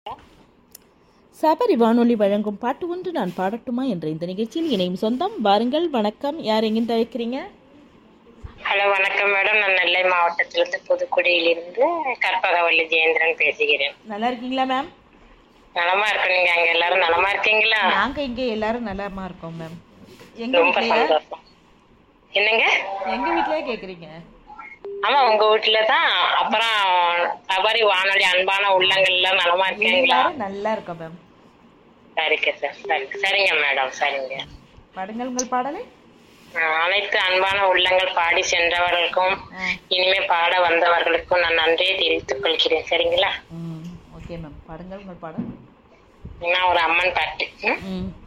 சபரி வானொலி வழங்கும் பாட்டு ஒன்று நான் பாடட்டுமா என்ற இந்த நிகழ்ச்சியில் இணையும் சொந்தம் வாருங்கள் வணக்கம் யார் எங்கிருந்து அழைக்கிறீங்க ஹலோ வணக்கம் மேடம் நான் நெல்லை மாவட்டத்திலிருந்து புதுக்குடியிலிருந்து கற்பகவல்லி ஜெயேந்திரன் பேசுகிறேன் நல்லா இருக்கீங்களா மேம் நலமா இருக்கு நீங்க அங்க எல்லாரும் நலமா இருக்கீங்களா நாங்க இங்க எல்லாரும் நலமா இருக்கோம் மேம் எங்க ரொம்ப வீட்லயா சந்தோஷம் என்னங்க எங்க வீட்லயே கேக்குறீங்க ஆமா உங்க வீட்டுல தான் அப்புறம் சபரி வானொலி அன்பான உள்ளங்கள் எல்லாம் நலமா இருக்கீங்களா எல்லாரும் நல்லா இருக்கோம் மேம் சரிங்க சார் சரி சரிங்க மேடம் சரிங்க பாடுங்கள் உங்கள் பாடலை அஹ் அனைத்து அன்பான உள்ளங்கள் பாடி சென்றவர்களுக்கும் ஆ. இனிமே பாட வந்தவர்களுக்கும் நான் நன்றியை தெரிவித்துக் கொள்கிறேன் சரிங்களா ம் ஓகே மேம் பாடுங்கள் உங்கள் பாடல் நான் ஒரு அம்மன் பாட்டு ம்? ம்